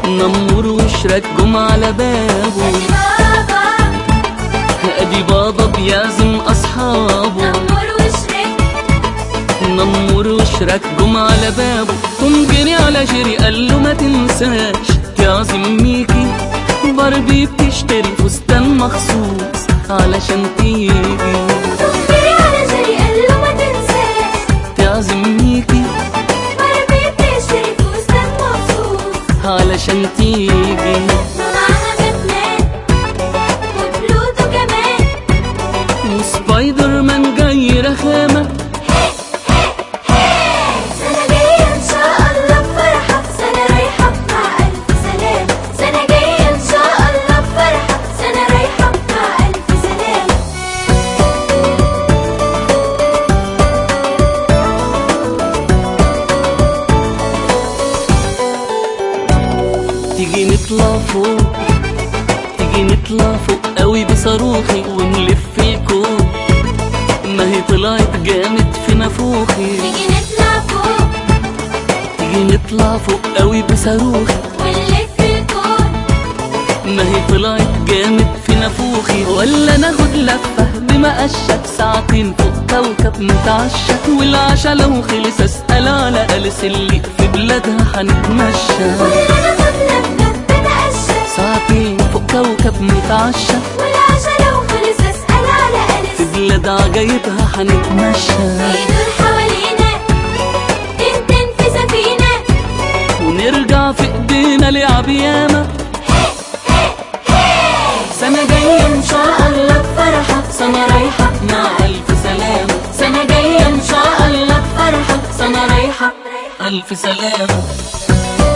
نمر وشرك جم على بابه ادي بابا ادي بابا بيعزم اصحابه نمر وشرك نمر وشرك جم على بابه قوم جري على جري قال له ما تنساش تعزم ميكي باربي بتشتري فستان مخصوص علشان تيجي جري على جري قال له ما تنساش تعزم ميكي باربي بتشتري فستان مخصوص علشان تيجي ومعاها باتمان وبلوتو كمان وسبايدر مان جاي رخامة سنة جاية إن شاء الله بفرحة سنة رايحة مع ألف سلام سنة جاية إن شاء الله بفرحة سنة رايحة مع ألف سلام تيجي نطلع فوق تيجي نطلع فوق قوي بصاروخي ونلف الكون ما هي طلعت جامد في نافوخي نيجي نطلع فوق تيجي نطلع فوق قوي بصاروخي ونلف الكون ما هي طلعت جامد في نافوخي ولا ناخد لفة بمقشة ساعتين فوق كوكب نتعشى والعشا لو خلص اسأل على ألس اللي في بلادها هنتمشى كلنا ناخد لفة بنقشة ساعتين فوق كوكب نتعشى والعشا لو خلص أسأل على في ألس بلاد عجايبها هنتمشى يدور حوالينا تنتن في سفينة ونرجع في ايدينا لعب ياما سنة جاية ان شاء الله بفرحة سنة رايحة مع ألف سلامة سنة جاية ان شاء الله بفرحة سنة رايحة ألف سلامة